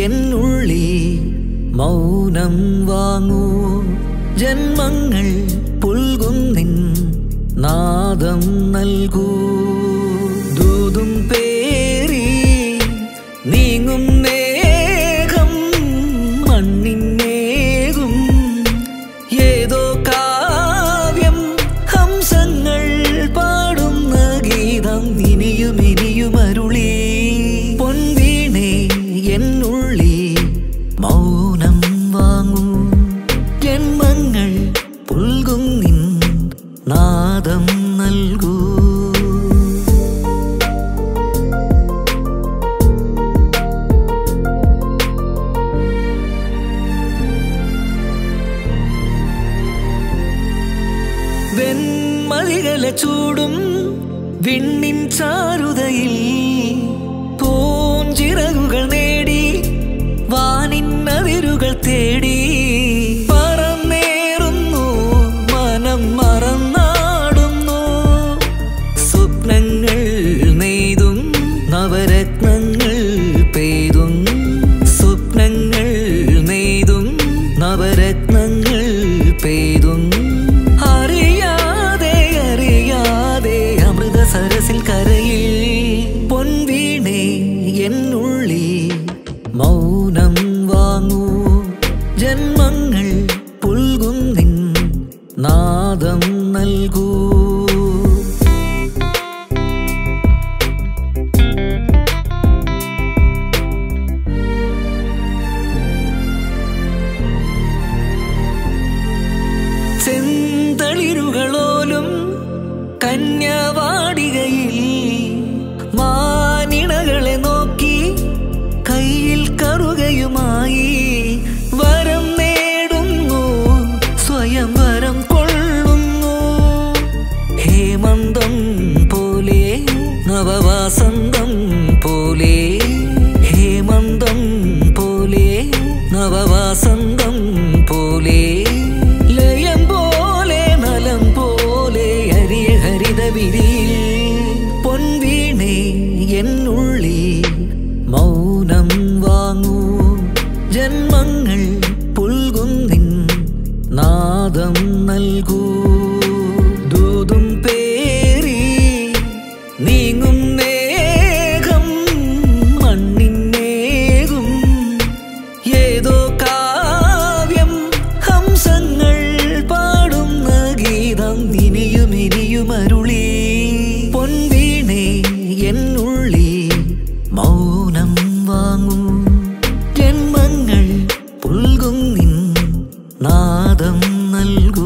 എന്നുള്ളി മൗനം വാങ്ങൂ ജന്മങ്ങൾ പുൽകുന്നിൻ നാദം നൽകൂ ദൂതും പേരി നീങ്ങും മേഘം മണ്ണിന്നേകും ഏതോ കാവ്യം ഹംസങ്ങൾ പാടുന്ന ഗീതം ഇനിയും ഇനിയും അരുളി പൊൻവീണേ എന്നുള്ളി മൗനം വാങ്ങൂ ജന്മങ്ങൾ പുൽകും നിൻ നാദം നൽകൂ വെൺമലികല ചൂടും വിണ്ണിൻ ചാരുതയിൽ പൂഞ്ചിറകുകൾ നേടി വാനിൻ അതിരുകൾ തേടി പറന്നേറുന്നു മനം മറന്നാടുന്നു സ്വപ്നങ്ങൾ നെയ്തും നവരത്നങ്ങൾ പെയ്തും സ്വപ്നങ്ങൾ നെയ്തും നവരത്നങ്ങൾ പെയ്തും അറിയാതെ അറിയാതെ അമൃത സരസിൽ കരയിൽ പൊൻവീണേ എന്നുള്ളി മൗനം വാങ്ങൂ ജന്മങ്ങൾ പുൽകുന്നിൻ നാദം നൽകൂ ചെന്തളിരുകളോലും കന്യാവാടികയിൽ മാനിണകളെ നോക്കി കയ്യിൽ കറുകയുമായി വരം നേടുന്നു സ്വയം വരം കൊള്ളുന്നു ഹേമന്തം പോലെ നവവാസന്തം പോലെ ഹേമന്തം പോലെ നവവാസന്തം പോലെ ലയം പോലെ നലം പോലെ അരിയ ഹരിത വിരിയിൽ പൊൻവീണേ എന്നുള്ളി മൗനം വാങ്ങൂ ജന്മങ്ങൾ പുൽകുന്നിൻ നാദം നൽകൂ ദൂതും പേരി നീങ്ങും മേഘം മണ്ണിന്നേകും ഏതോ കാവ്യം ഹംസങ്ങൾ പാടുന്ന ഗീതം ഇനിയും ഇനിയും അരുളി പൊൻവീണേ എന്നുള്ളി മൗനം വാങ്ങൂ ജന്മങ്ങൾ പുൽകുന്നിൻ നാദം നൽകൂ